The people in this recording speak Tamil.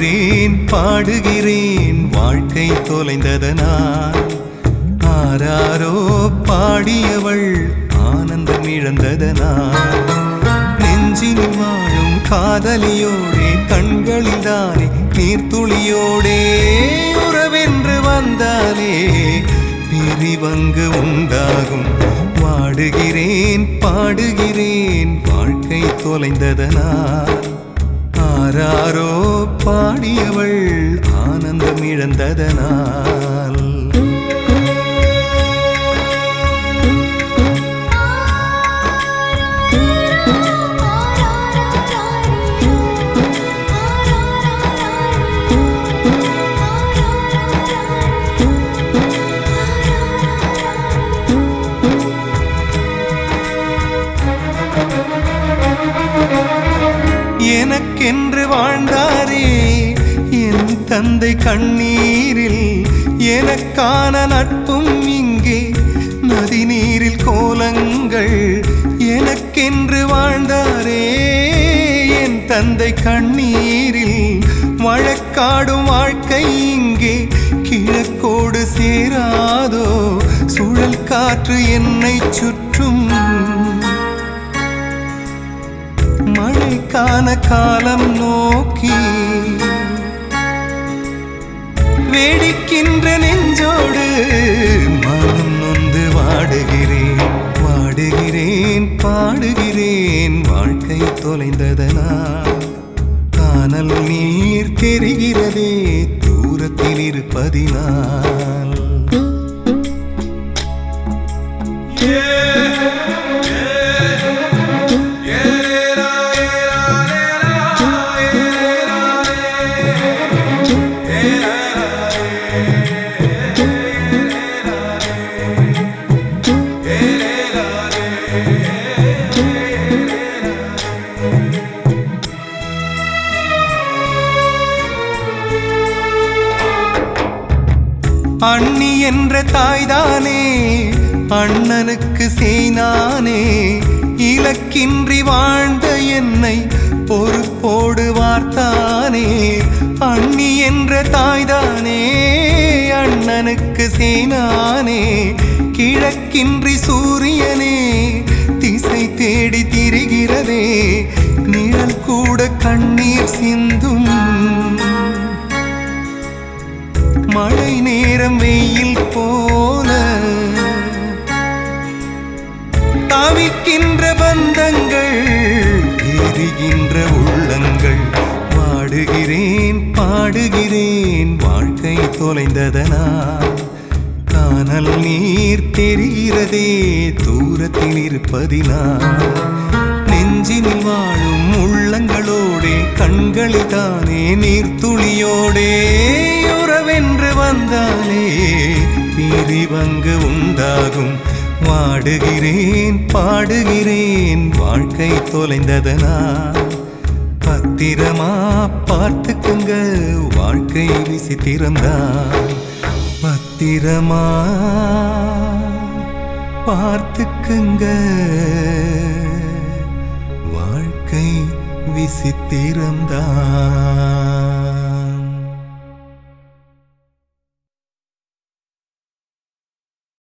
வாடுகிறேன் பாடுகிறேன் வாழ்க்கை தொலைந்ததனால் ஆராரோ பாடியவள் ஆனந்தம் இழந்ததனால் நெஞ்சினில் வாழும் காதலியோடே கண்களில் தானே நீர்த்துளியோடே உறவென்று வந்தாலே பிரிவங்கு உண்டாகும் வாடுகிறேன் பாடுகிறேன் வாழ்க்கை தொலைந்ததனால் ஆராரோ பாடியவள் ஆனந்தம் இழந்ததனால் எனக்கென்று வாழ்ந்தாரே என் தந்தை கண்ணீரில் எனக்கான நட்பும் இங்கே நதி நீரில் கோலங்கள் எனக்கென்று வாழ்ந்தாரே என் தந்தை கண்ணீரில் வழக்காடும் வாழ்க்கை இங்கே கிழக்கோடு சேராதோ சுழல் காற்று என்னை சுற்றும் மழைக்கான காலம் நோக்கி வேடிக்கின்ற நெஞ்சோடு மனம் நொந்து வாடுகிறேன் வாடுகிறேன் பாடுகிறேன் வாழ்க்கை தொலைந்ததனால் காணல் நீர் தெரிகிறதே தூரத்தில் இருப்பதினால் அண்ணி என்ற தாய்தானே அண்ணனுக்கு செய்னானே இலக்கின்றி வாழ்ந்த என்னை பொறுப்போடு வார்த்தானே அண்ணி என்ற தாய்தானே அண்ணனுக்கு செய்னானே கிழக்கின்றி சூரியனே திசை தேடி திரிகிறதே நிழல் கூட கண்ணீர் சிந்தும் மழை நேரம் வெயில் போல தவிக்கின்ற பந்தங்கள் எரிகின்ற உள்ளங்கள் வாடுகிறேன் பாடுகிறேன் வாழ்க்கை தொலைந்ததனால் காணல் நீர் தெரிகிறதே தூரத்தில் இருப்பதினால் நெஞ்சினில் வாழும் உள்ளங்களோடே கண்களில் தானே நீர்த்துளியோடே உறவென்று வந்தாலே பிரிவங்கு உண்டாகும் வாடுகிறேன் பாடுகிறேன் வாழ்க்கை தொலைந்ததனால் பத்திரமா பார்த்துக்குங்க வாழ்க்கை விசித்திரம்தான் பத்திரமா பார்த்துக்குங்க வாழ்க்கை விசித்திரம்தான்